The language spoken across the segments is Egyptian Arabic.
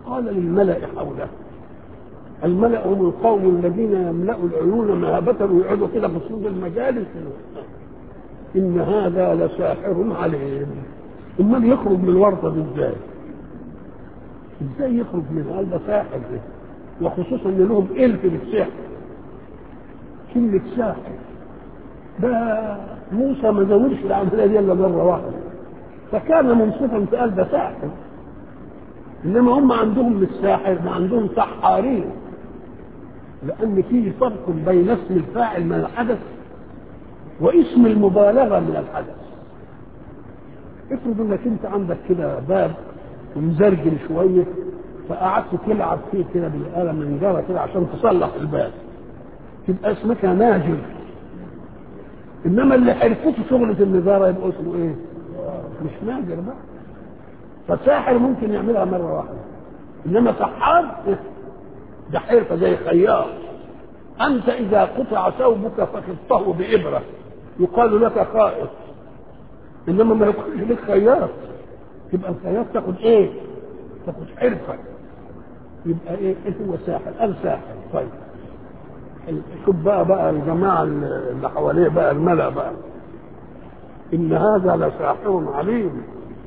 فقال للملأ حوله الملأ هم القوم الذين يملأوا العيون مهابة ويقعدوا كده في صدور المجالس إن هذا لساحر عليم امال يخرج من الورطة دي ازاي؟ ازاي يخرج منها؟ قال ده ساحر ده وخصوصا ان لهم الف بالسحر كلمة ساحر ده موسى ما زودش العملية دي الا مرة واحدة فكان منصفا في قلب ساحر انما هم عندهم مش ساحر ما عندهم سحارين لان في فرق بين اسم الفاعل من الحدث واسم المبالغه من الحدث افرض انك انت عندك كده باب ومزرجل شويه فقعدت تلعب فيه كده بالاله من جره كده عشان تصلح الباب تبقى اسمك ناجر انما اللي حرفته شغله النجاره يبقى اسمه ايه؟ مش ناجر بقى فساحر ممكن يعملها مره واحده انما سحار ده حرفه زي خياط انت اذا قطع ثوبك فخطه بابره يقال لك خائط انما ما يقولش لك خياط يبقى الخياط تاخد ايه؟ تاخد حرفه يبقى ايه؟ ايه هو ساحر؟ قال ساحر طيب شوف بقى بقى الجماعه اللي حواليه بقى الملا بقى ان هذا لساحر عليم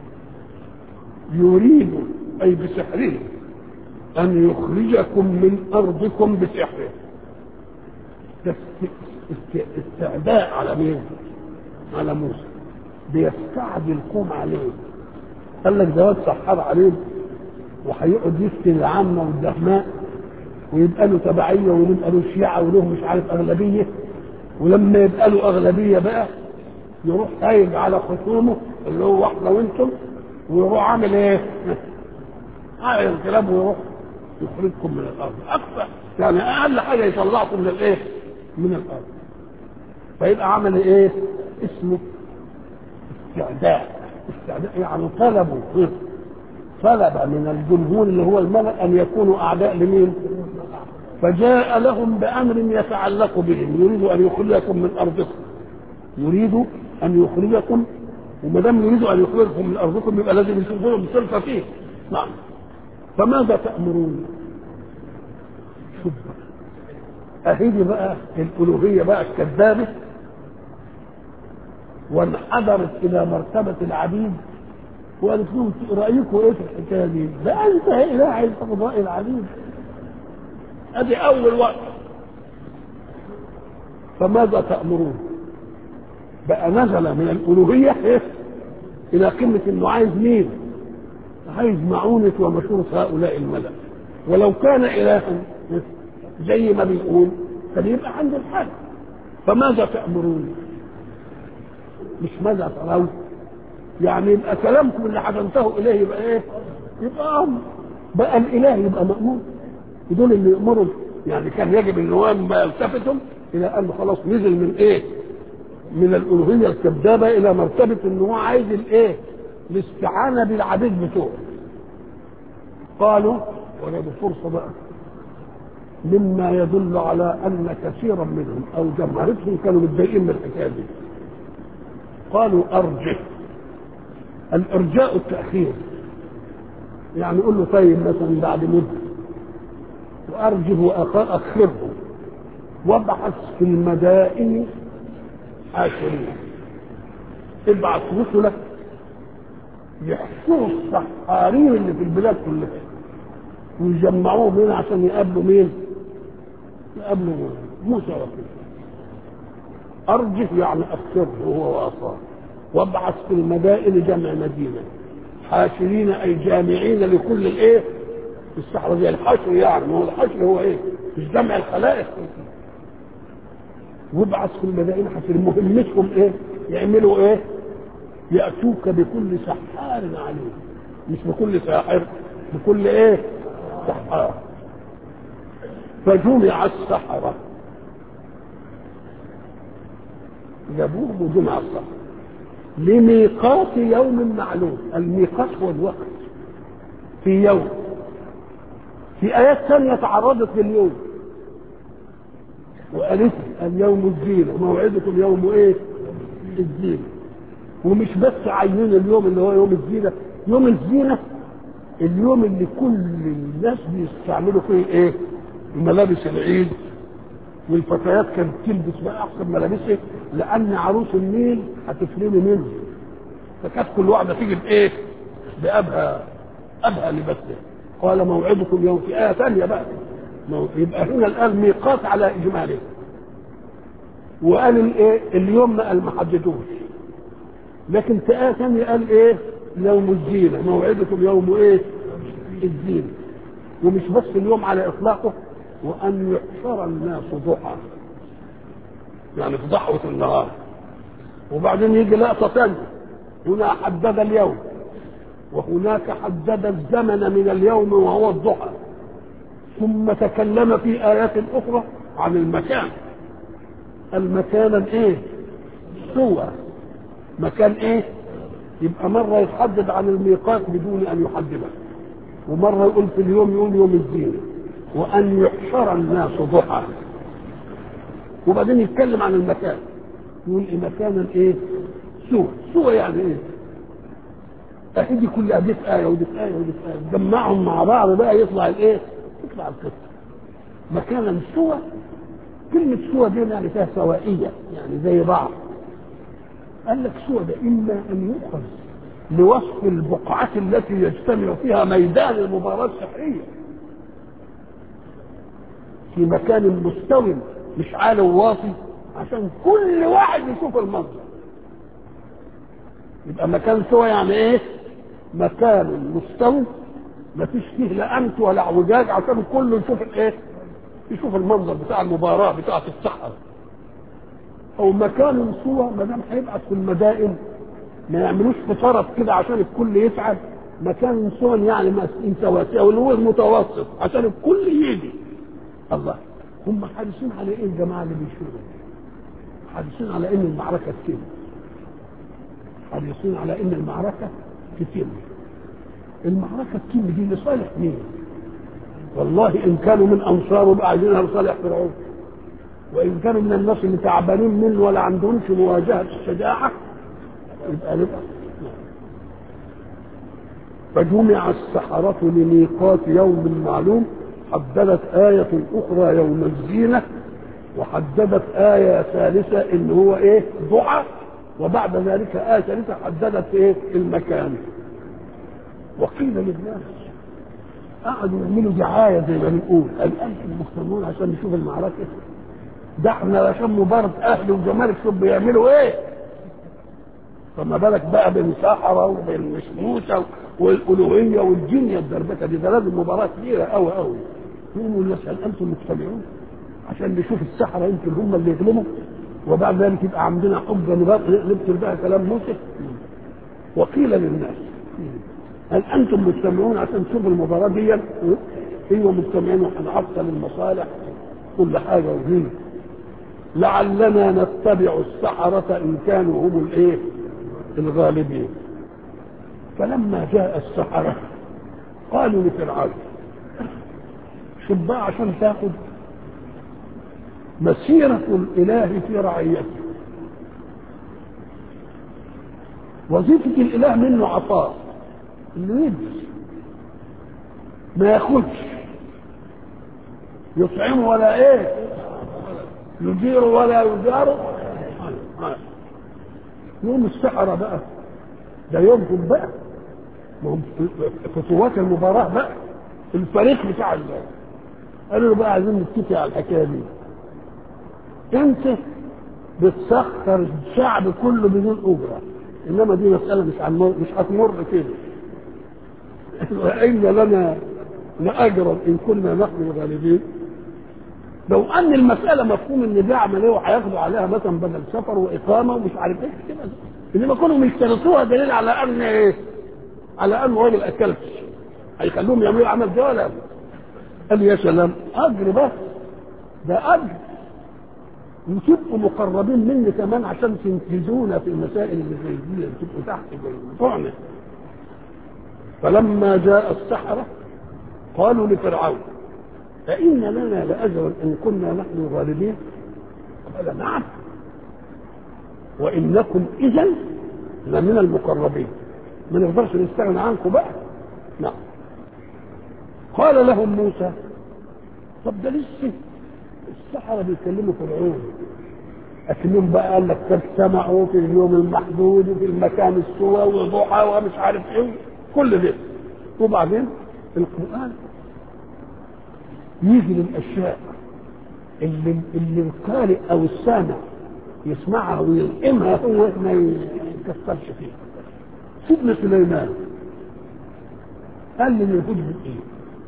يريد اي بسحره ان يخرجكم من ارضكم بسحره ده استعداء على مين؟ على موسى بيستعدي القوم عليه قال لك ده واد سحار عليه وهيقعد يفتن العامة والدهماء ويبقى له تبعية ويبقى له شيعة وله مش عارف أغلبية ولما يبقى له أغلبية بقى يروح هايج على خصومه اللي هو واحدة وانتم ويروح عامل ايه؟ عامل انقلاب ويروح يخرجكم من الارض اكثر يعني اقل حاجه يطلعكم من الايه؟ من الارض فيبقى عمل ايه؟ اسمه استعداء استعداء يعني طلبوا طلب من الجمهور اللي هو الملأ ان يكونوا اعداء لمين؟ فجاء لهم بامر يتعلق بهم يريد ان يخرجكم من ارضكم يريد ان يخرجكم وما دام يريد ان يخرجكم من ارضكم يبقى لازم يشوفوا بصرفه فيه نعم فماذا تامرون؟ شوف اهيدي بقى الالوهيه بقى الكذابه وانحدرت الى مرتبه العبيد وقالت لهم رايكم ايه في الحكايه دي؟ ده انت اله عايز تاخد راي العبيد ادي اول وقت فماذا تامرون؟ بقى نزل من الالوهيه إيه؟ الى قمه انه عايز مين؟ عايز معونه ومشورة هؤلاء الملأ ولو كان الها زي ما بيقول كان يبقى عند الحل فماذا تأمرون؟ مش ماذا ترون؟ يعني يبقى كلامكم اللي حكمته اليه يبقى ايه؟ يبقى امر بقى الاله يبقى مأمور دول اللي يأمروا يعني كان يجب ان هو يلتفتوا الى ان خلاص نزل من ايه؟ من الالوهيه الكذابه الى مرتبه ان هو عايز الايه؟ الاستعانه بالعبيد بتوعه. قالوا ولدوا فرصه بقى مما يدل على ان كثيرا منهم او جماهيرهم كانوا متضايقين من الحكايه دي. قالوا ارجه الارجاء التاخير يعني يقول له طيب مثلا بعد مده وارجه واخره وابعث في المدائن حاشرين ابعث رسلك يحصروا السحارين اللي في البلاد كلها ويجمعوهم هنا عشان يقابلوا مين؟ يقابلوا موسى وكيل أرجه يعني أكثره هو وأصاه وابعث في المدائن جمع مدينة حاشرين أي جامعين لكل الإيه؟ الصحراء زي الحشر يعني ما هو الحشر هو إيه؟ مش جمع الخلائق وابعث في المدائن حاشر مهمتهم إيه؟ يعملوا إيه؟ يأتوك بكل سحار عليم مش بكل ساحر بكل ايه سحار فجمع السحرة جابوهم وجمع السحرة لميقات يوم معلوم الميقات هو الوقت في يوم في آيات ثانية تعرضت لليوم وقالت اليوم الزينة موعدكم يوم ايه الزينة ومش بس عينين اليوم اللي هو يوم الزينة يوم الزينة اليوم اللي كل الناس بيستعملوا فيه ايه ملابس العيد والفتيات كانت تلبس بقى احسن ملابسها لان عروس النيل هتفرمي منه فكانت كل واحده تيجي بايه بابها ابها لبسها قال موعدكم يوم في ايه ثانيه بقى مو- يبقى هنا الان ميقات على اجماله وقال الايه اليوم ما قال ما حددوش لكن في ايه ثانيه قال ايه يوم الزينه موعدكم يوم ايه الزينه ومش بس اليوم على اطلاقه وان يحشر الناس ضحى يعني في ضحوه النهار وبعدين يجي لقطه ثانيه هنا حدد اليوم وهناك حدد الزمن من اليوم وهو الضحى ثم تكلم في ايات اخرى عن المكان المكان الايه سوى مكان ايه يبقى مرة يتحدد عن الميقات بدون ان يحدده ومرة يقول في اليوم يقول يوم الزينة وان يحشر الناس ضحى وبعدين يتكلم عن المكان يقول إيه مكانا ايه سوى سوى يعني ايه اهدي كل دي في آية ودي في آية ودي في آية جمعهم مع بعض بقى يطلع الايه يطلع القصة مكانا سوى كلمة سوى دي يعني فيها سوائية يعني زي بعض قال لك سوى ده إما أن يؤخذ لوصف البقعة التي يجتمع فيها ميدان المباراة السحرية في مكان مستوي مش عالي وواطي عشان كل واحد يشوف المنظر يبقى مكان سوى يعني ايه مكان مستوي ما فيش فيه لا امت ولا اعوجاج عشان كله يشوف الايه يشوف المنظر بتاع المباراه بتاعه السحر او مكان سوى ما دام هيبعت في المدائن ما يعملوش في طرف كده عشان الكل يتعب مكان سوى يعني مسكين سواسية واللي هو المتوسط عشان الكل يجي الله هم حريصين على ايه الجماعه اللي بيشوفوا حريصين على ان المعركه تتم حريصين على ان المعركه تتم المعركه تتم دي لصالح مين؟ والله ان كانوا من انصاره بقى عايزينها لصالح فرعون وان كانوا من الناس اللي تعبانين منه ولا عندهمش مواجهه الشجاعه يبقى نبقى فجمع السحرة لميقات يوم معلوم حددت آية أخرى يوم الزينة وحددت آية ثالثة إن هو إيه ضحى وبعد ذلك آية ثالثة حددت إيه المكان وقيل للناس قعدوا يعملوا دعاية زي ما بنقول الآن المسلمون عشان نشوف المعركة ده احنا عشان مباراة أهلي وزمالك شوف بيعملوا إيه فما بالك بقى بين سحرة وبين مشموسة والألوهية والجنية الدربكة دي ده لازم مباراة كبيرة أوي أوي يقوموا يسأل أنتم مجتمعون عشان نشوف السحرة يمكن هم اللي يغلبوا وبعد ذلك يبقى عندنا حجة نبتل بها كلام موسى وقيل للناس هل أنتم مجتمعون عشان تشوفوا المباراة دي؟ أيوه مجتمعين وهنعطل المصالح كل حاجة وهنا لعلنا نتبع السحرة إن كانوا هم الإيه؟ الغالبين فلما جاء السحرة قالوا لفرعون شوف بقى عشان تاخد مسيرة الإله في رعيته وظيفة الإله منه عطاء إنه يدي ما ياخدش يطعم ولا إيه يدير ولا يدار يوم السحرة بقى ده يومهم بقى ما هم خطوات المباراة بقى الفريق بتاع الله قالوا له بقى عايزين نتفق على الحكايه دي انت بتسخر الشعب كله بدون اجره انما دي مساله مش عن مش هتمر كده وان لنا لاجرا ان كنا نحن الغالبين لو ان المساله مفهوم ان دي عمليه وهياخدوا عليها مثلا بدل سفر واقامه ومش عارف ايه كده انما كانوا يشترطوها دليل على ان ايه؟ على انه راجل اكلت هيخلوهم يعملوا العمل ده ولا قال يا سلام اجر بس ده اجر وتبقوا مقربين مني كمان عشان تنقذونا في المسائل اللي زي دي تبقوا تحت بتوعنا فلما جاء السحرة قالوا لفرعون فإن لنا لأجرا إن كنا نحن الغالبين قال نعم وإنكم إذا لمن المقربين ما نقدرش نستغنى عنكم بقى نعم قال لهم موسى طب ده لسه السحرة بيكلموا فرعون لكنهم بقى قال لك قد سمعوا في اليوم المحدود وفي المكان السوى وضحى ومش عارف ايه كل ده وبعدين القرآن يجي للأشياء اللي اللي القارئ أو السامع يسمعها ويلقمها هو ما يكسرش فيها سيدنا سليمان قال للهدهد ايه؟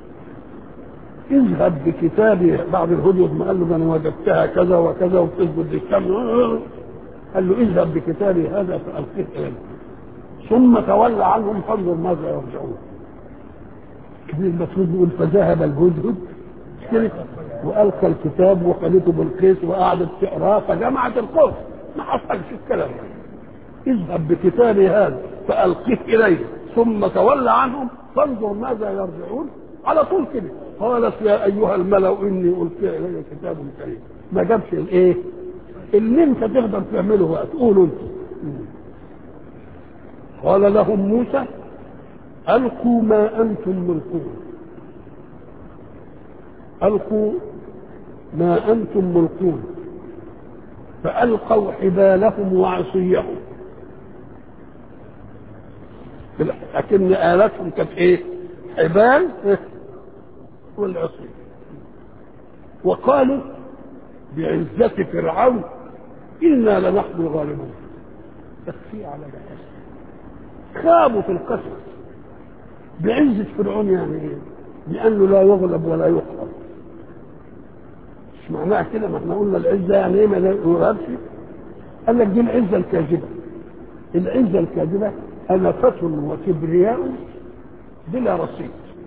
اذهب بكتابي بعد الهدهد ما قال له ده انا وجدتها كذا وكذا وبتثبت بالكم قال له اذهب بكتابي هذا فالقيه اليه ثم تولى عنهم فانظر ماذا يرجعون كبير المفروض يقول فذهب الهدهد والقى الكتاب وخليته بالقيس وقعدت تقراه فجمعت القوس ما حصلش الكلام اذهب بكتابي هذا فالقيه اليه ثم تولى عنهم فانظر ماذا يرجعون على طول كده قالت يا ايها الملا اني القي الي كتاب كريم ما جابش الايه اللي انت تقدر تعمله بقى تقوله انت قال لهم موسى القوا ما انتم ملقون القوا ما انتم ملقون فالقوا حبالهم وعصيهم لكن آلاتهم كانت ايه حبال والعصي وقالوا بعزة فرعون إنا لنحن الغالبون تكفي على بحث خابوا في القصر بعزة فرعون يعني ايه لأنه لا يغلب ولا يقهر مش معناها كده ما احنا قلنا العزة يعني ايه ما يغلبش قال لك دي العزة الكاذبة العزة الكاذبة أنفة وكبرياء بلا رصيد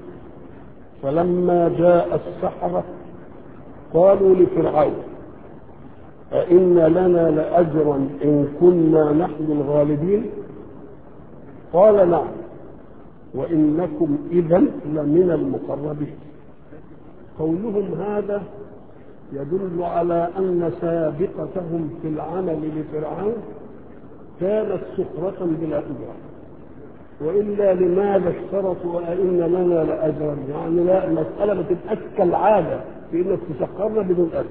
فلما جاء السحرة قالوا لفرعون أئن لنا لأجرا إن كنا نحن الغالبين قال نعم وإنكم إذا لمن المقربين قولهم هذا يدل على أن سابقتهم في العمل لفرعون كانت سخرة بلا أجرة وإلا لماذا اشترطوا وإن لنا لأجرا يعني لا المسألة ما تبقاش كالعادة في إنك تسخرنا بدون أجر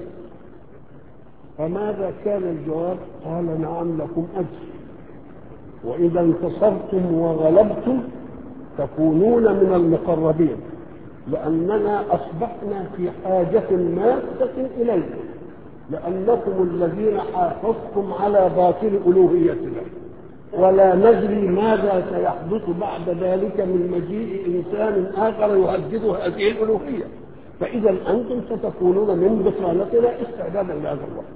فماذا كان الجواب قال نعم لكم أجر وإذا انتصرتم وغلبتم تكونون من المقربين لأننا أصبحنا في حاجة ماسة إليكم لأنكم الذين حافظتم على باطل ألوهيتنا ولا ندري ماذا سيحدث بعد ذلك من مجيء إنسان آخر يهدد هذه الألوهية فإذا أنتم ستكونون من بطانتنا استعدادا لهذا الوقت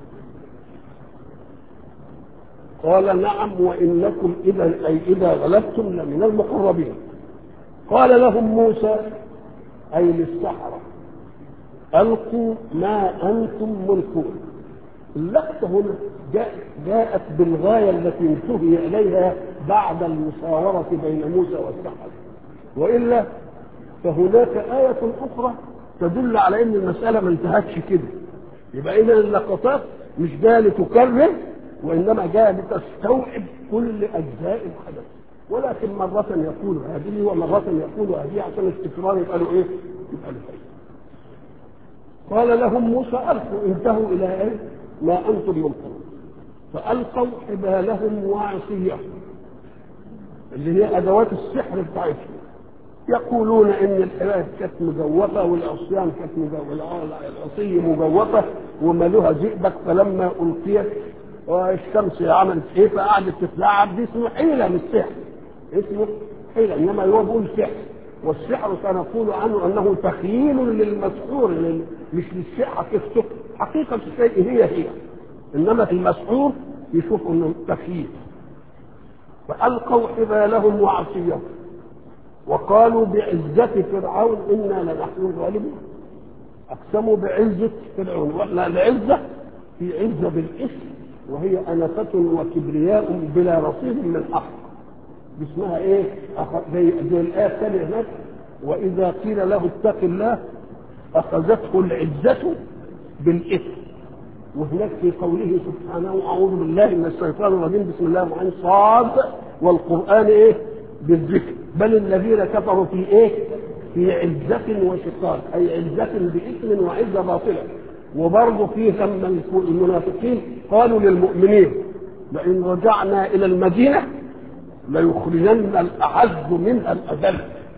قال نعم وإنكم إذا أي إذا غلبتم لمن المقربين قال لهم موسى أي للسحرة ألقوا ما أنتم ملكون اللقطة هنا جاءت بالغاية التي انتهي إليها بعد المشاورة بين موسى والسحرة وإلا فهناك آية أخرى تدل على أن المسألة ما انتهتش كده يبقى إذا اللقطات مش جاية لتكرر وإنما جاية لتستوعب كل أجزاء الحدث ولكن مرة يقول هذه ومرة يقول هذه عشان التكرار يبقى له إيه؟ يبقى له إيه؟ قال لهم موسى ألقوا انتهوا إلى إيه؟ ما أنتم ملقون فألقوا حبالهم وعصيهم اللي هي أدوات السحر بتاعتهم يقولون ان الحبال كانت مجوفه والعصيان كانت مجوفه العصي مجوفه ومالوها زئبق فلما القيت والشمس عملت ايه فقعدت تتلعب دي اسمه حيله من السحر اسمه حيله انما هو بيقول سحر والسحر سنقول عنه انه تخييل للمسحور مش للشيء حقيقته حقيقه الشيء هي هي انما في المسحور يشوف انه تخييل فالقوا حبالهم وعصيهم وقالوا بعزة فرعون إنا لنحن الغالبون أقسموا بعزة فرعون وإحنا العزة في عزة بالاسم وهي أنفة وكبرياء بلا رصيد من حق اسمها إيه؟ زي, زي الآية الثانية هناك وإذا قيل له اتق الله أخذته العزة بالإثم وهناك في قوله سبحانه أعوذ بالله من الشيطان الرجيم بسم الله الرحمن الرحيم صاد والقرآن إيه؟ بالذكر بل الذين كفروا في ايه في عزة وشقاق أي عزة بإثم وعزة باطلة وبرضه في ثم المنافقين قالوا للمؤمنين لئن رجعنا إلى المدينة ليخرجن الأعز منها الأذل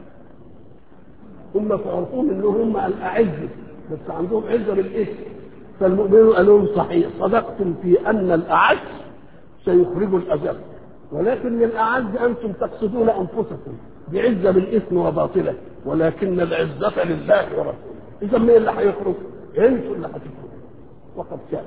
هم تعرفون انهم هم الاعز بس عندهم عزه بالاسم فالمؤمنون قالوا لهم صحيح صدقتم في ان الاعز سيخرج الاذل ولكن الاعز انتم تقصدون انفسكم بعزه بالاسم وباطله ولكن العزه لله ورسوله اذا مين اللي هيخرج؟ انتم اللي هتخرجوا وقد كان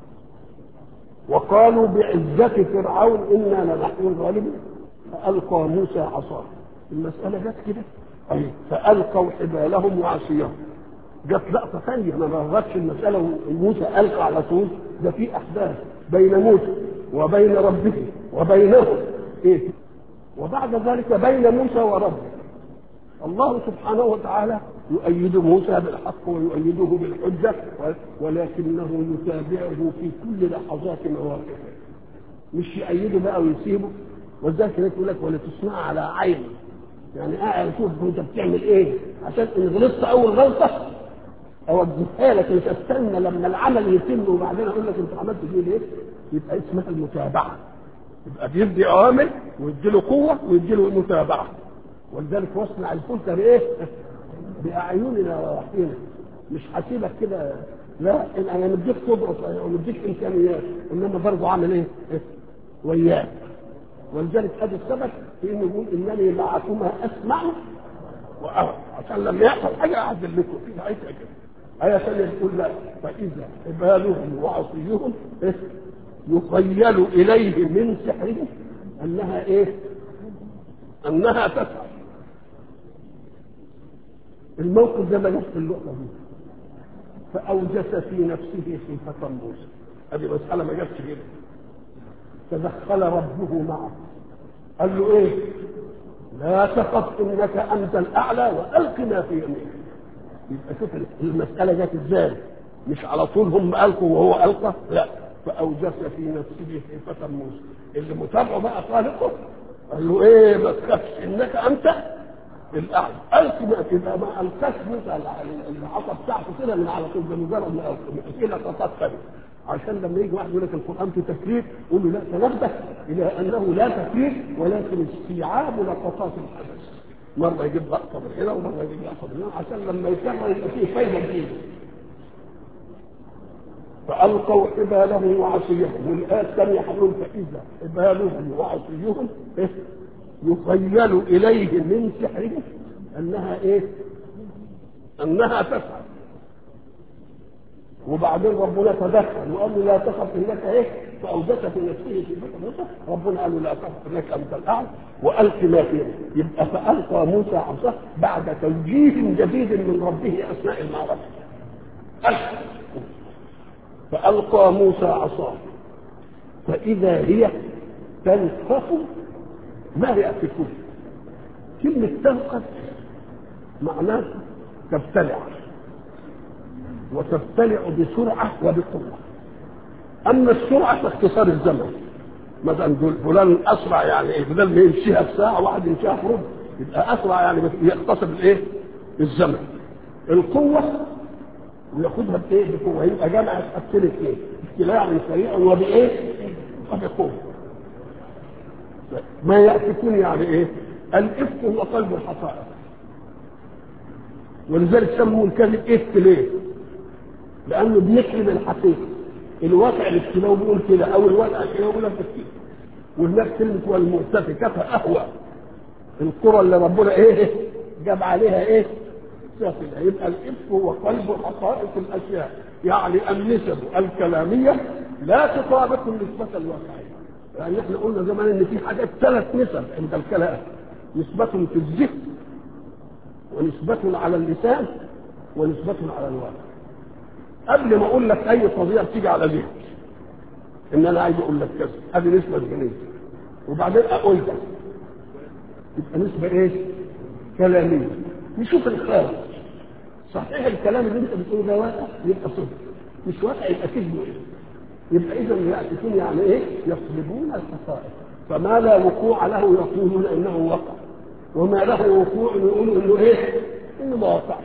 وقالوا بعزة فرعون إنا لنحن الغالبون فألقى موسى عصاه المسألة جت كده أي فألقوا حبالهم وعصيهم جت لقطة ثانية ما بغتش المسألة وموسى ألقى على طول ده في أحداث بين موسى وبين ربه وبينهم إيه وبعد ذلك بين موسى وربه الله سبحانه وتعالى يؤيد موسى بالحق ويؤيده بالحجة ولكنه يتابعه في كل لحظات مواقفه مش يأيده بقى ويسيبه وذلك يقول لك ولا تسمع على عيني يعني قاعد اشوف انت بتعمل ايه عشان ان غلطت اول غلطه اوجهها لك مش استنى لما العمل يتم وبعدين اقول لك انت عملت فيه ليه يبقى اسمها المتابعه يبقى بيدي اوامر ويدي له قوه ويدي له متابعه ولذلك واصنع الفلك بايه؟ باعيننا ووحينا مش هسيبك كده لا انا مديك قدره صحيح ومديك امكانيات انما برضه عامل ايه؟ وياك ولذلك هذا السبب في انه يقول انني معكما اسمع وارى عشان لما يحصل حاجه اعدل لكم في ايه كده آية ثانية بتقول لا فإذا حبالهم وعصيهم إيه؟ يخيل إليه من سحرهم أنها إيه؟ أنها تسعى الموقف ده ما جاش في اللقطة دي فأوجس في نفسه خيفة موسى هذه مسألة ما جاتش كده تدخل ربه معه قال له ايه لا تخف انك انت الاعلى والق ما في يمينك يبقى شوف المساله جت ازاي مش على طول هم القوا وهو القى لا فاوجس في نفسه خيفه موسى اللي متابعه بقى خالقه قال له ايه ما تخافش انك انت الاعلى الق ما تبقى ما القاش موسى العصا بتاعته كده من على طول بمجرد ما القى في لقطات ثانيه عشان لما يجي واحد يقول لك القران في تكرير قول له لا تنبه الى انه لا تكرير ولكن استيعاب لقطات الحدث مره يجيب لقطه من هنا ومره يجيب لقطه من هنا عشان لما يكرر يبقى فيه فايده جديده فالقوا حبالهم وعصيهم والايه الثانيه هنقول فاذا حبالهم وعصيهم إيه؟ يخيل اليه من سحرهم انها ايه؟ انها تفعل وبعدين ربنا تدخل وقال له لا تخف انك ايه فاوجس في نفسه في موسى ربنا قال له لا تخف انك انت الاعلى والق ما فيه يبقى فالقى موسى عصاه بعد توجيه جديد من ربه اثناء المعركه القى فالقى موسى عصاه فاذا هي تلقف ما يأفكون كلمة تلقف معناه تبتلع وتبتلع بسرعة وبقوة أما السرعة فاختصار الزمن مثلا فلان أسرع يعني إيه بدل ما يمشيها في ساعة واحد يمشيها في ربع يبقى أسرع يعني يختصر الإيه؟ الزمن القوة وياخدها بإيه؟ بقوة يبقى جمع تقتل إيه؟ ابتلاع سريع وبإيه؟ وبقوة ما يأتكون يعني إيه؟ الإفك هو قلب الحقائق ولذلك سموا الكذب إفك ليه؟ لانه بيكذب الحقيقه الواقع الابتلاء بيقول كده او الواقع الابتلاء بيقول لك وهناك كلمه والمؤتفكه فاهوى القرى اللي ربنا ايه جاب عليها ايه سافلة يبقى الإفك هو قلب حقائق الأشياء يعني النسب الكلامية لا تطابق النسبة الواقعية لأن يعني احنا قلنا زمان إن في حاجات ثلاث نسب عند الكلام نسبة في الذهن ونسبة على اللسان ونسبة على الواقع قبل ما اقول لك اي قضيه بتيجي على ذهني ان انا عايز اقول لك كذا هذه نسبه ذهنيه وبعدين اقول ده يبقى نسبه ايه؟ كلاميه نشوف الخارج صحيح الكلام اللي انت بتقوله ده واقع يبقى صدق مش واقع يبقى كذب يبقى اذا ياتون يعني ايه؟ يقلبون الحقائق فما لا وقوع له يقولون انه وقع وما له وقوع يقولوا انه ايه؟ كانه ما وقعش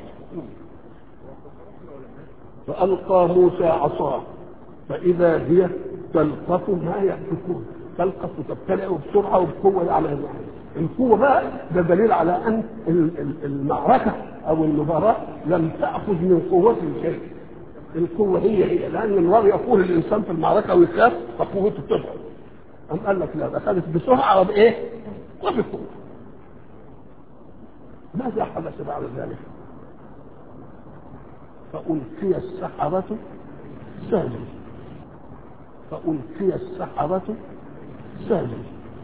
فالقى موسى عصاه فاذا هي تلقف ما يأفكون تلقف وتبتلع بسرعه وبقوه على يعني القوه بقى ده دليل على ان المعركه او المباراه لم تاخذ من قوته شيء القوه هي هي لان المرء يقول الانسان في المعركه ويخاف فقوته تضعف أم قال لك لا ده خدت بسرعه وبايه؟ وبقوه ماذا حدث بعد ذلك؟ فألقي السحرة ساجدا فألقي السحرة ساجدا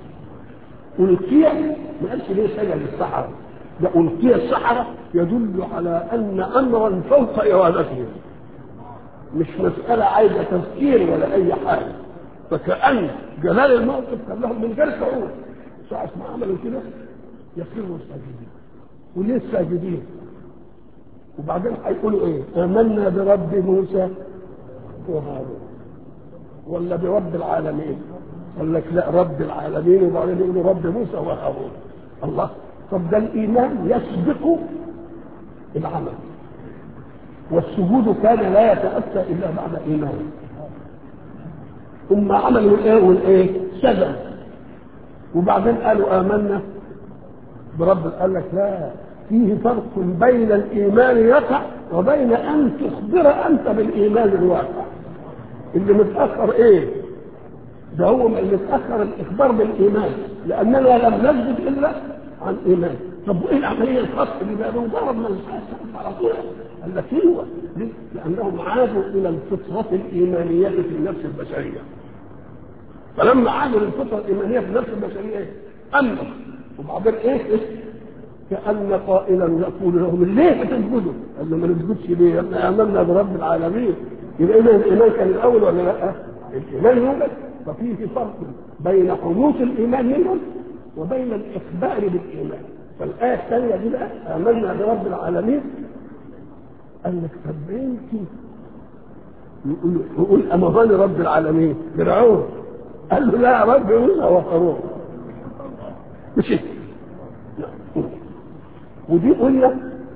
ألقي ما قالش ليه سجد السحرة ده ألقي السحرة يدل على أن أمرا فوق إرادتهم مش مسألة عايزة تفكير ولا أي حاجة فكأن جلال الموقف كان لهم من غير شعور ساعة ما عملوا كده يخروا الساجدين وليه الساجدين؟ وبعدين هيقولوا ايه؟ آمنا برب موسى وهارون ولا برب العالمين؟ قال لك لا رب العالمين وبعدين يقولوا رب موسى وهارون الله طب ده الايمان يسبق العمل والسجود كان لا يتاتى الا بعد ايمان ثم عملوا الايه والايه سجد وبعدين قالوا امنا برب قال لك لا فيه فرق بين الايمان يقع وبين ان تخبر انت بالايمان الواقع اللي متاخر ايه ده هو اللي متاخر الاخبار بالايمان لاننا لم نثبت الا عن ايمان طب وايه العمليه الخاصه دي بقى مجرد ما على طول قال لك ايوه ليه؟ لانهم عادوا الى الفطره الايمانيه في النفس البشريه فلما عادوا للفطره الايمانيه في النفس البشريه ايه؟ امنوا وبعدين ايه؟ إيه؟ كأن قائلا يقول لهم ليه بتسجدوا؟ قال له ما نسجدش ليه؟ احنا امنا برب العالمين يبقى اذا الايمان كان الاول ولا لا؟ الايمان يوجد ففيه فرق بين حدوث الايمان منهم وبين الاخبار بالايمان فالايه الثانيه دي بقى امنا برب العالمين قال لك طب انت يقول يقول امرني رب العالمين فرعون قال له لا رب موسى وهارون مش ودي قلنا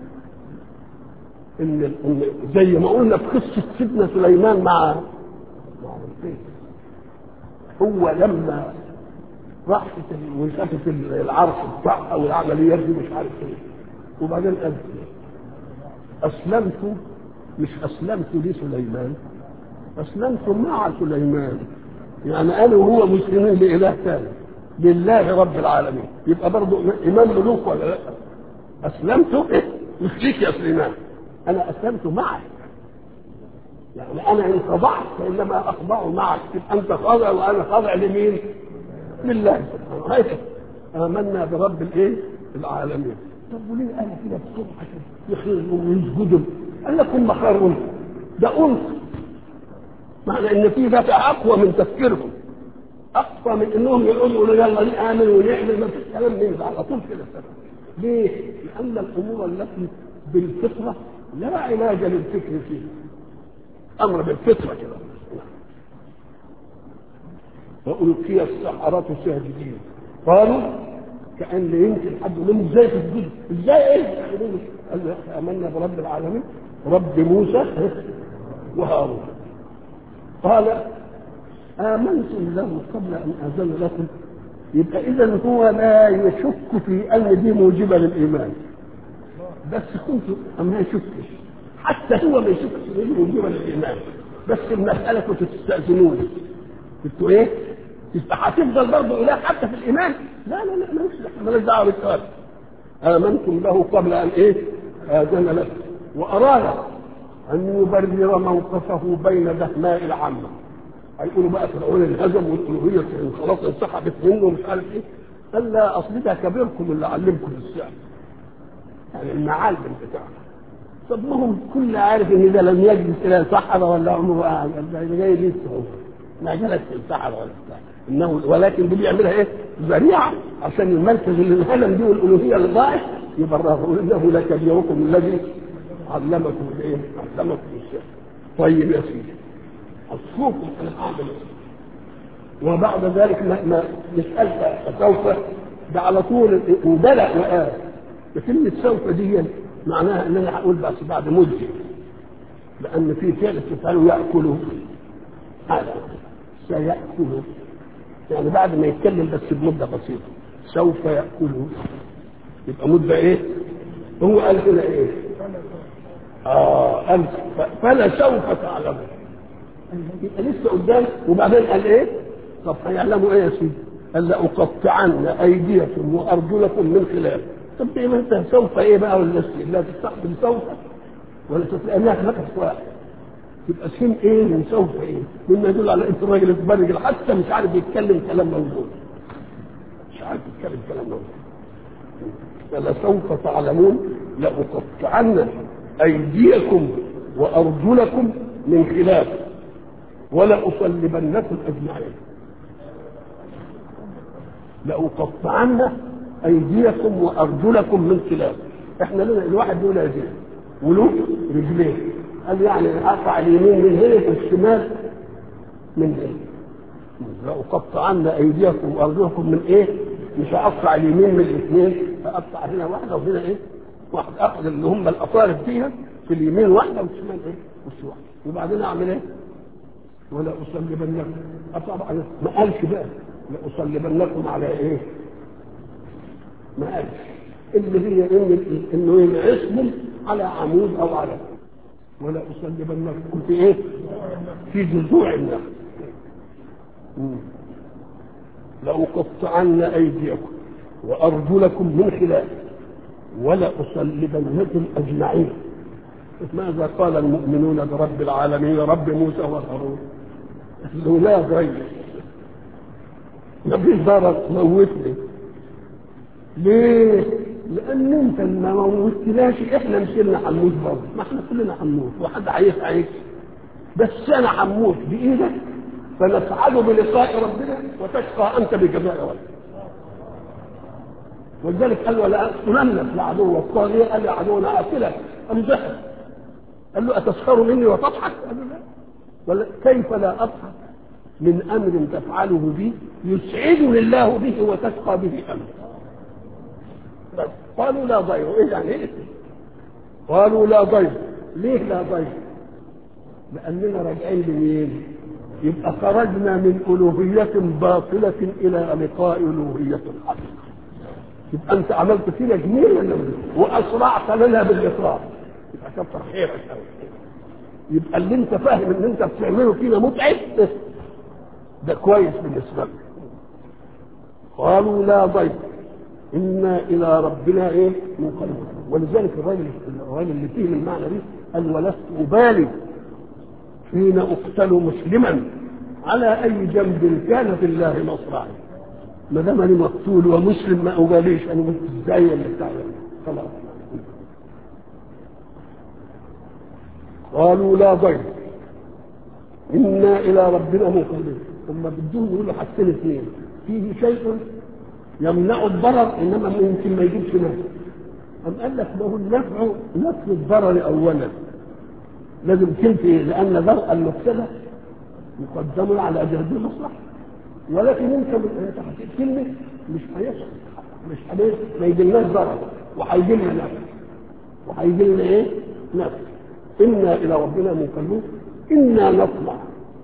ان ان زي ما قلنا في قصه سيدنا سليمان مع مع هو لما راح وشافت العرش بتاعها والعمليات دي مش عارف ايه وبعدين قال اسلمت مش اسلمت لسليمان اسلمت مع سليمان يعني انا وهو مسلمين لاله ثاني لله رب العالمين يبقى برضه ايمان ملوك ولا لا اسلمت إيه؟ مش ليك يا سليمان انا اسلمت معك يعني انا ان خضعت فانما اخضع معك تبقى انت خاضع وانا خاضع لمين؟ لله سبحانه هيك امنا برب الايه؟ العالمين طب وليه انا كده بسرعه كده يخرجوا ويسجدوا قال لك هم خير ده انس معنى ان في دافع اقوى من تفكيرهم اقوى من انهم يقولوا يقولوا يلا نامن ونعمل ما فيش كلام من ده على طول كده ليه؟ لان الامور التي بالفطره لا علاج للفكر فيها امر بالفطره كده وألقي السحرة ساجدين قالوا كأن يمكن حد منهم ازاي تسجد ازاي ايه قال آمنا برب العالمين رب موسى وهارون قال آمنتم له قبل أن آذن لكم يبقى إذا هو لا يشك في أن دي موجبة للإيمان بس كنت ما يشكش حتى هو ما يشكش ان دي موجبة للإيمان بس المسألة كنتوا تستأذنوني كنتوا إيه؟ يبقى هتفضل برضه اله حتى في الايمان لا لا لا مالوش مالوش دعوه بالسؤال امنتم له قبل ان ايه اذن لكم واراد ان يبرر موقفه بين دهماء العامه هيقولوا بقى فرعون انهزم والالوهيه خلاص انسحبت منه ومش عارف ايه قال لا اصل ده كبيركم اللي علمكم السحر يعني المعالم بتاعه طب ما هم كل عارف ان ده لم يجلس الى سحره ولا عمره قاعد ده جاي لسه هو ما جلس السحره ولا بتاع انه ولكن دي بيعملها ايه؟ ذريعه عشان المركز اللي انهلم دي والالوهيه اللي ضاعت يبرره انه لكبيركم الذي علمكم الايه؟ علمكم الشيء. طيب يا سيدي اصفوكم انا اعمل وبعد ذلك ما, ما يسالك سوف ده على طول وبلغ وقال كلمة سوف دي معناها ان انا هقول بس بعد مده لان في فعل تفعله ياكله هذا سياكله يعني بعد ما يتكلم بس بمده بسيطه سوف ياكله يبقى مده ايه هو قال كده ايه اه قال فلا سوف تعلمون يبقى لسه قدام وبعدين قال ايه طب هيعلموا ايه يا سيدي قال لأقطعن أيديكم وأرجلكم من خلاف طب ايه ما انت سوف ايه بقى ولا لا تستقبل سوف ولا تتلاقيها نفس واحد يبقى سين ايه من سوف ايه مما يدل على انت الراجل البرجل حتى مش عارف يتكلم كلام موجود مش عارف يتكلم كلام موجود فلسوف تعلمون لأقطعن أيديكم وأرجلكم من خلاف ولأصلبنكم أجمعين لأقطعن أيديكم وأرجلكم من خلاف احنا لنا الواحد له يدين وله رجلين قال يعني أقطع اليمين من هنا والشمال من هنا لأقطعن أيديكم وأرجلكم من إيه؟ مش هقطع اليمين من الاثنين هقطع هنا واحدة وهنا إيه؟ واحد أخذ اللي هم الأطراف فيها في اليمين واحدة والشمال إيه؟ وش واحدة وبعدين أعمل إيه؟ ولا أصلبنكم طبعا ما قالش بقى لأصلبنكم على إيه؟ ما قالش اللي هي إن إنه ينعسهم على عمود أو على ولا أصلبنكم في إيه؟ في جذوع النخل لأقطعن أيديكم وأرجلكم من خلاف ولأصلبنكم أجمعين ماذا قال المؤمنون برب العالمين رب موسى وهارون له لا غير ما فيش ضرر موتني ليه؟ لأن أنت ما موتناش إحنا مشينا هنموت برضه ما إحنا كلنا هنموت وحد عايش عايش بس أنا هموت بإيدك فنسعد بلقاء ربنا وتشقى أنت بجزاء ربك ولذلك قال ولا تننف لعدو الطاغية قال يا عدونا أكلك أم ضحك قال له أتسخر مني وتضحك؟ قال له لا ولا كيف لا أضحك من أمر تفعله بي يسعدني الله به وتشقى به أمر بس قالوا لا ضير إيه يعني إيه؟ قالوا لا ضير ليه لا ضير؟ لأننا راجعين لمين؟ يبقى خرجنا من ألوهية باطلة إلى لقاء ألوهية حقيقة يبقى أنت عملت فينا جميل ولا وأسرعت لنا بالإسراع يبقى كتر خيرك أوي يبقى اللي أنت فاهم إن أنت بتعمله فينا متعب ده كويس بالنسبة لك قالوا لا ضير إنا إلى ربنا إيه منقلبون ولذلك الراجل الراجل اللي فيه المعنى دي قال ولست أبالي حين أقتل مسلما على أي جنب كان في الله مصرعي ما دام أنا مقتول ومسلم ما أباليش أنا قلت إزاي ولا بتاع خلاص قالوا لا ضير إنا إلى ربنا منقلبون ثم بدهم يقولوا حاجتين اثنين فيه شيء يمنع الضرر انما ممكن ما يجيبش نفع أم قال لك ما هو النفع نفع الضرر اولا لازم تنفي لان درء المفسده مقدم على جهد المصلحه ولكن انت انت هتقتلني مش هيحصل مش هيحصل ما يجيلناش ضرر وهيجي لنا نفع وهيجي لنا ايه؟ نفع انا الى ربنا منقلبون انا نطمع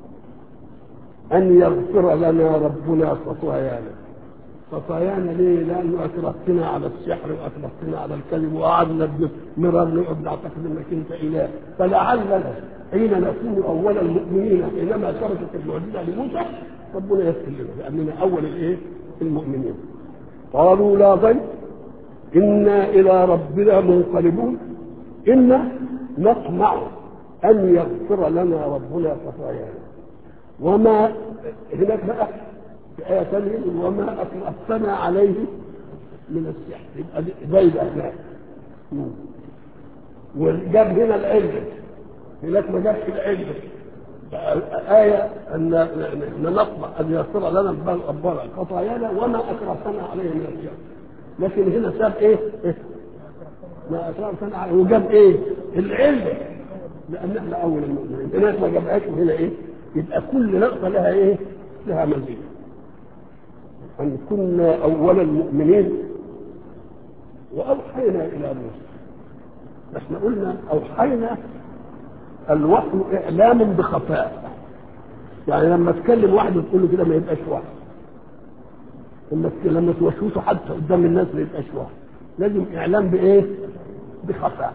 ان يغفر لنا ربنا خطايانا خطايانا ليه؟ لانه اكرهتنا على السحر واكرهتنا على الكذب وقعدنا مرار نقعد نعتقد انك انت اله فلعلنا حين نكون اول المؤمنين حينما تركت المعجزه لموسى ربنا يغفر لنا لاننا اول الايه؟ المؤمنين قالوا لا ضير انا الى ربنا منقلبون انا نطمع ان يغفر لنا ربنا خطايانا وما هناك بقى في آية ثانية وما أكرهتنا عليه من السحر يبقى زي ده هناك وجاب هنا العلة هناك ما جابش العلة آية أن أن نطمع أن يغفر لنا ربنا خطايانا وما أكرهتنا عليه من السحر لكن هنا ساب إيه؟ إيه؟ ما أكرهتنا عليه وجاب إيه؟ العلة لأن إحنا أول المؤمنين هناك ما جابهاش وهنا إيه؟ يبقى كل نقطة لها إيه؟ لها مزيد أن كنا أول المؤمنين وأوحينا إلى موسى احنا قلنا اوحينا الوحي اعلام بخفاء يعني لما تكلم واحد وتقول له كده ما يبقاش وحي لما لما توشوشه حتى قدام الناس ما يبقاش وحي لازم اعلام بايه؟ بخفاء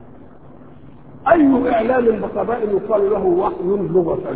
اي اعلام بخفاء يقال له وحي لغه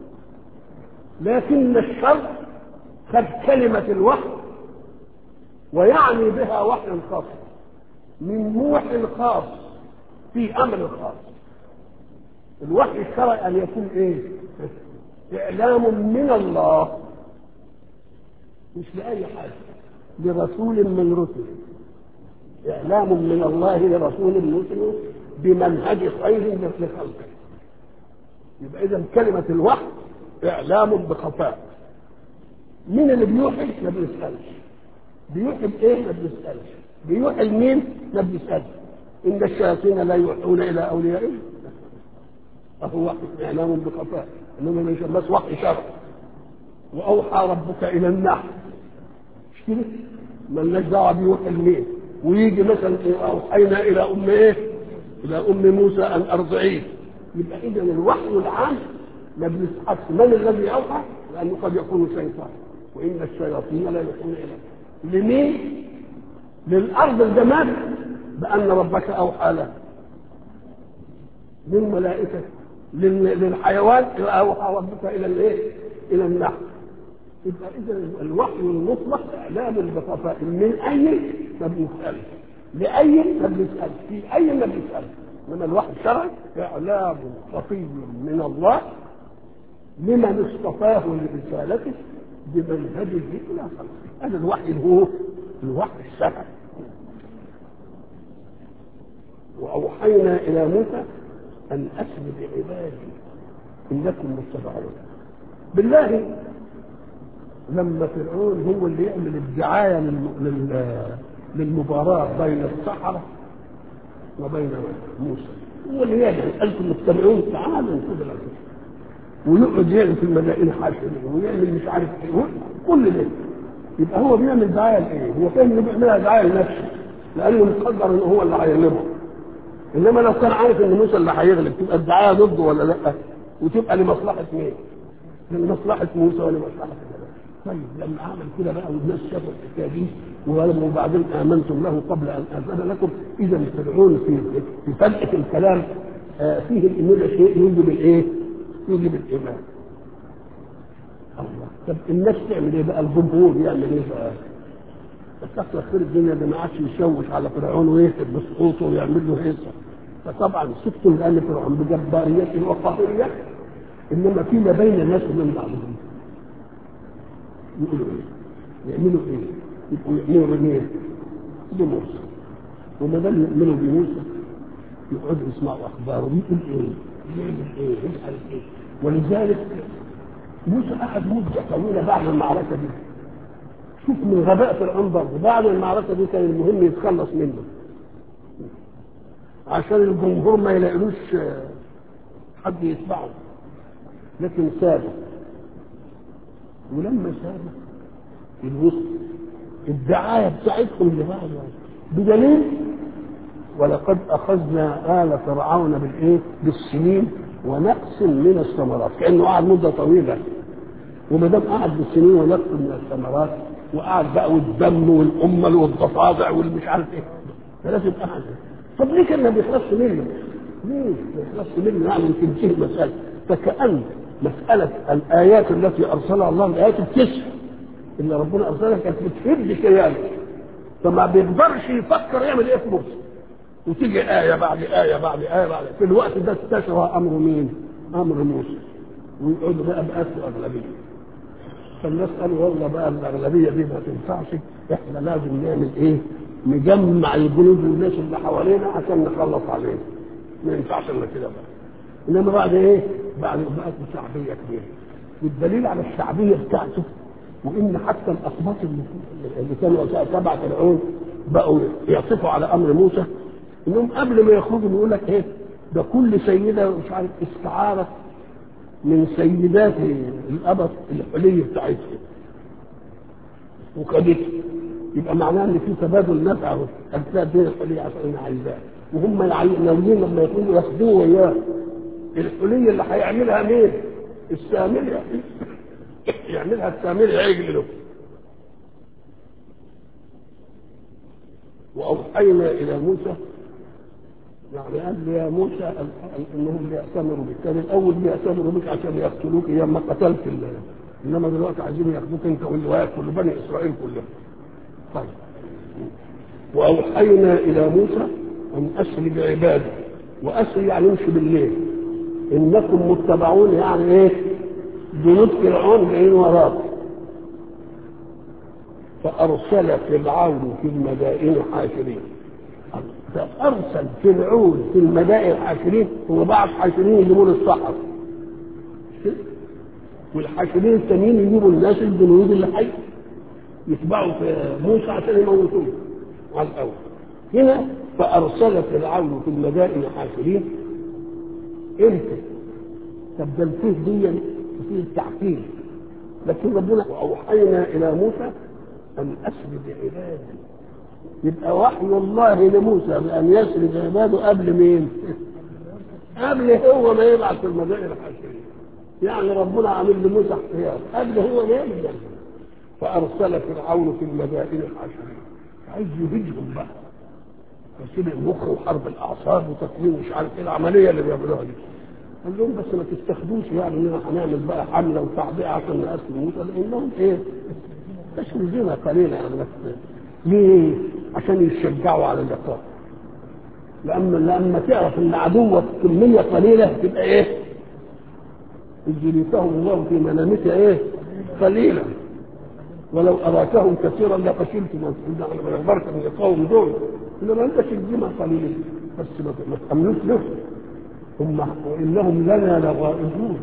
لكن الشرع خد كلمه الوحي ويعني بها وحي خاص من موحي خاص في امر خاص الوحي الشرعي ان يكون ايه اعلام من الله مش لاي حاجه لرسول من رسله اعلام من الله لرسول من رسله بمنهج خير لخلقه يبقى اذا كلمه الوحي اعلام بخفاء مين اللي بيوحي ما بنسالش بيوحي بايه ما بنسالش بيوحي لمين ما بنسالش ان الشياطين لا يوحون الى اوليائهم فهو وحي اعلام بخفاء انما ليس بس وحي شرع واوحى ربك الى النحل مش كده مالناش دعوه بيوحي لمين ويجي مثلا اوحينا الى ام ايه الى ام موسى ان ارضعيه يبقى اذا الوحي العام ما بنسحبش من الذي اوحى لانه قد يكون شيطان وان الشياطين لا يوحون اليه لمين للارض الجماد بان ربك اوحى له للملائكه للحيوان اوحى ربك الى الايه الى النحل يبقى اذا الوحي المطلق اعلام بخفاء من اي ما بنسالش لاي ما بنسالش في اي ما بنسالش انما الوحي الشرعي اعلام خفي من الله لمن اصطفاه لرسالته بمنهجه الى خلقه هذا الوحي اللي هو الوحي الشرعي واوحينا الى موسى ان اسر بعبادي انكم متبعون بالله لما فرعون هو اللي يعمل الدعايه لل... للمباراه بين السحره وبين موسى هو اللي يعمل انتم متبعون تعالوا خذوا الأسر ويقعد يعمل في المدائن حاشر ويعمل مش عارف ايه كل ده يبقى هو بيعمل دعايه لايه؟ هو فاهم انه بيعملها دعايه لنفسه لانه مقدر ان هو اللي هيغلبه انما لو كان عارف ان موسى اللي هيغلب تبقى الدعايه ضده ولا لا؟ وتبقى لمصلحه مين؟ لمصلحه موسى ولا مصلحه الله طيب لما عمل كده بقى والناس شافوا الحكايه دي وبعدين امنتم له قبل ان اذن لكم اذا فرعون في في فجأة الكلام آه فيه الامور شيء يوجب الايه؟ يوجب الايمان. الله طب الناس تعمل ايه بقى؟ الجمهور يعمل ايه بقى؟ كثر خير الدنيا ده ما عادش يشوش على فرعون ويهتف بسقوطه ويعمل له هيصه فطبعا سكتوا لان فرعون بجباريته وقهريته انما فيما بين الناس وبين بعضهم يقولوا ايه؟ يعملوا ايه؟ يبقوا يعملوا بمين؟ بموسى وما دام يؤمنوا بموسى يقعدوا يسمعوا اخباره ويقول ايه؟ يعمل ايه؟ يفعل ايه؟ ولذلك موسى قعد مده طويله بعد المعركه دي شوف من غباء فرعون برضه بعد المعركه دي كان المهم يتخلص منه عشان الجمهور ما يلاقيلوش حد يتبعه لكن سابه ولما سابه الوسط الدعايه بتاعتهم لبعض بدليل ولقد اخذنا ال فرعون بالايه؟ بالسنين ونقص من الثمرات كانه قعد مده طويله وما دام قعد بالسنين ونقص من الثمرات وقعد بقى والدم والامل والضفادع والمش عارف ايه ده لازم قعد طب ليه كان ما بيخلصش منه؟ ليه ما بيخلصش منه يعني يمكن فيه مساله فكأن مسألة الآيات التي أرسلها الله الآيات التسع اللي ربنا أرسلها كانت بتهد كيانه فما بيقدرش يفكر يعمل إيه في موسى وتيجي آية بعد آية بعد آية بعد في الوقت ده استشرى أمر مين؟ أمر موسى ويقعدوا بقى بأسوا أغلبية فالناس قالوا والله بقى الأغلبية دي ما تنفعش إحنا لازم نعمل إيه؟ نجمع الجنود والناس اللي حوالينا عشان نخلص عليهم ما ينفعش إلا كده بقى انما بعد ايه؟ بعد بقت شعبيه كبيره والدليل على الشعبيه بتاعته وان حتى الاقباط اللي, اللي كانوا تبع فرعون بقوا يعطفوا على امر موسى انهم قبل ما يخرجوا يقول لك ايه؟ ده كل سيده مش عارف استعارت من سيدات الابط الحلي بتاعتها وخدته يبقى معناه ان في تبادل نفع هتلاقي الدنيا الحليه عشان انا عايزاه وهم ناويين لما يكونوا ياخدوه وياه الحلية اللي هيعملها مين؟ السامري يعملها السامري عجل له وأوحينا إلى موسى يعني قال لي يا موسى انهم بيأتمروا بك كان الاول بيأتمروا بك عشان يقتلوك ايام ما قتلت الله انما دلوقتي عايزين ياخدوك انت واللواء كل بني اسرائيل كلهم طيب واوحينا الى موسى ان اسر بعبادي واسر يعني امشي بالليل انكم متبعون يعني ايه جنود فرعون جايين وراك فارسل فرعون في المدائن حاشرين فارسل فرعون في المدائن حاشرين هو بعض حاشرين يجيبوا الصحراء والحاشرين التانيين يجيبوا الناس الجنود اللي حي يتبعوا في موسى عشان يموتوه على الاول هنا فارسل فرعون في المدائن حاشرين امتى طب ده الفيه دي فيه التعقيل لكن ربنا واوحينا الى موسى ان اسر بعبادي يبقى وحي الله لموسى بان يسرد عباده قبل مين؟ قبل هو ما يبعث في المدائن الحاشرين يعني ربنا عامل لموسى احتياط قبل هو ما يبدا فارسل فرعون في المدائن الحاشرين عايز يهجهم بقى تسيب المخ وحرب الاعصاب وتكوين مش عارف ايه العمليه اللي بيعملوها دي قال لهم بس ما تستخدموش يعني اننا هنعمل بقى حمله وتعبئه عشان نقتل موسى لانهم ايه تشرذنا قليلا يعني بس ليه؟ عشان يشجعوا على اللقاء لما لما تعرف ان عدوك كميه قليله تبقى ايه؟ جليتهم الله في منامك ايه؟ قليلا ولو اراكهم كثيرا لفشلتم انا ما نقدرش من القوم دول انما انت تجمع قليلا بس ما تامنوش له هم وانهم لنا لغائبون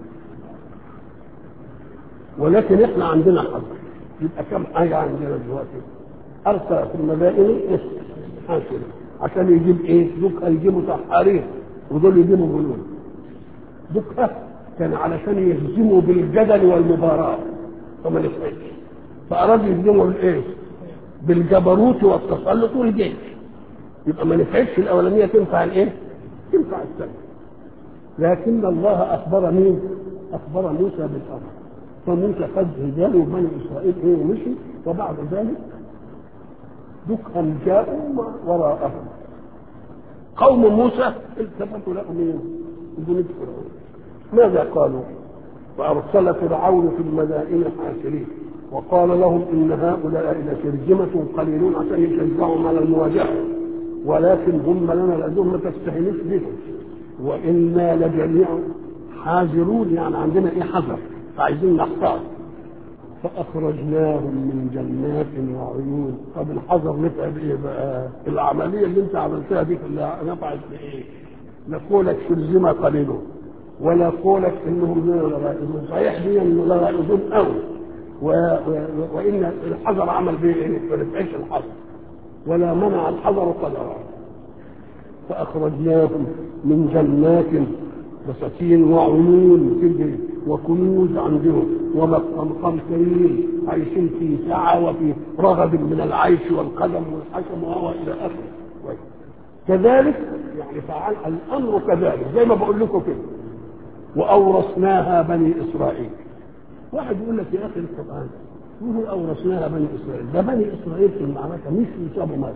ولكن احنا عندنا حظ يبقى كم حاجه عندنا دلوقتي ارسل في المدائن حاشر عشان يجيب ايه؟ دوك هيجيبوا سحارين ودول يجيبوا جنود دوك كان علشان يهزموا بالجدل والمباراه فما نفعش فاراد يهزموا بالايه؟ بالجبروت والتسلط والجيش يبقى ما نفعتش الاولانيه تنفع الايه؟ تنفع الثانيه لكن الله اخبر مين؟ اخبر موسى بالامر فموسى خد رجاله وبني اسرائيل ايه ومشي وبعد ذلك دكهم جاءوا وراءهم قوم موسى التفتوا له مين؟ جنود فرعون ماذا قالوا؟ وارسل فرعون في المدائن حاشرين وقال لهم ان هؤلاء لشرذمة قليلون عشان يشجعهم على المواجهة ولكن هم لنا لديهم ما تستهينوش بهم وانا لجميع حاذرون يعني عندنا ايه حذر فعايزين نحتاط فاخرجناهم من جنات وعيون طب الحذر نفع بايه بقى؟ العمليه اللي انت عملتها دي كلها نفعت بايه؟ لا قولك شرذمة قليلون ولا قولك انهم لغائبون صحيح دي انه لغائبون قوي و... و... وان الحذر عمل به ايه؟ ما نفعش الحذر ولا منع الحذر قدرا فاخرجناهم من جنات بساتين وعيون كده وكنوز عندهم ومقام كريم عايشين في سعة وفي رغد من العيش والقدم والحشم وهو الى اخره كذلك يعني فعل الامر كذلك زي ما بقول لكم كده واورثناها بني اسرائيل واحد يقول لك يا اخي القران يقول اورثناها بني اسرائيل ده بني اسرائيل في المعركه مش يصابوا مات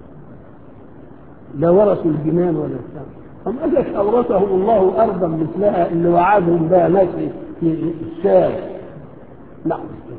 لا ورثوا الجنان ولا السماء أم قال لك أورثهم الله أرضا مثلها اللي وعدهم بها ناس في الشام نعم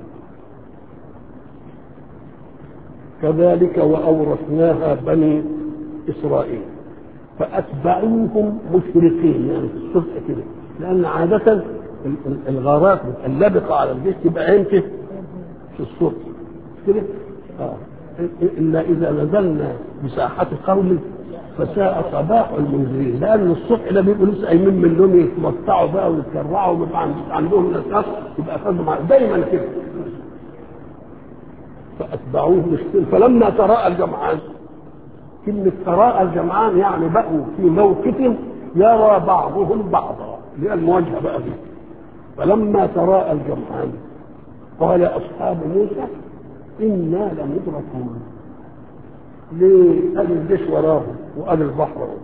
كذلك وأورثناها بني إسرائيل فأتبعوهم مشرقين يعني في الصبح كده لأن عادة الغارات اللبقة على الجيش تبقى امتى؟ في الصبح كده؟ اه إلا إذا نزلنا بساحة قوم فساء صباح المنذرين لان الصبح ده بيبقوا لسه قايمين من النوم يتمطعوا بقى ويتكرعوا ويبقى عندهم نشاط يبقى خدوا دايما كده فاتبعوه مشكل فلما تراءى الجمعان كلمة تراءى الجمعان يعني بقوا في موقف يرى بعضهم بعضا اللي هي المواجهة بقى دي فلما تراءى الجمعان قال أصحاب موسى إنا لمدركون ليه؟ قال الجيش وراهم وقال البحر وراهم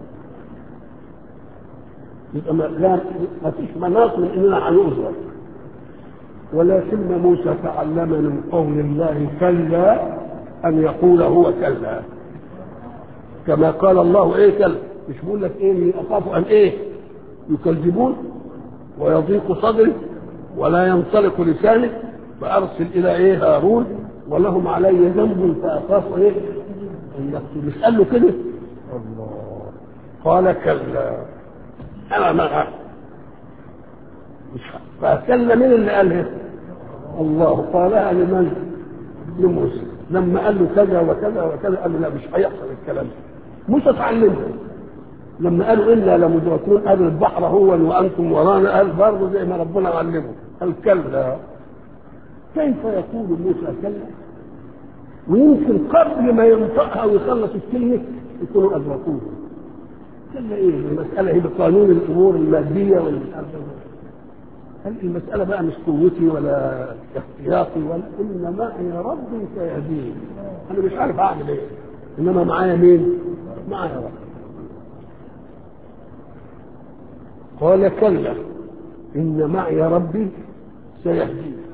يبقى ما لا ما فيش مناط من اننا هنؤذر ولكن موسى تعلم من قول الله كلا ان يقول هو كلا كما قال الله ايه كلا مش بقول لك ايه اخاف ان ايه يكذبون ويضيق صدري ولا ينطلق لساني فارسل الى ايه هارون ولهم علي ذنب فاخاف ايه ان يقتل مش قال له كده الله قال كلا انا ما أعرف. مش فكلا مين اللي قالها الله قالها لمن لموسى لما قال له كذا وكذا وكذا قال له لا مش هيحصل الكلام ده موسى اتعلمها لما قالوا انا لمدركون قال البحر هو وانتم ورانا قال برضه زي ما ربنا علمه قال كلا كيف يقول موسى كلا ويمكن قبل ما ينطقها ويخلص الكلمه يكونوا ادركوه كلا ايه المساله هي بقانون الامور الماديه والمش عارف هل المسألة بقى مش قوتي ولا احتياطي ولا إن معي ربي سيهدين أنا مش عارف أعمل إيه إنما معايا مين؟ معايا ربي قال كلا إن معي ربي سيهدين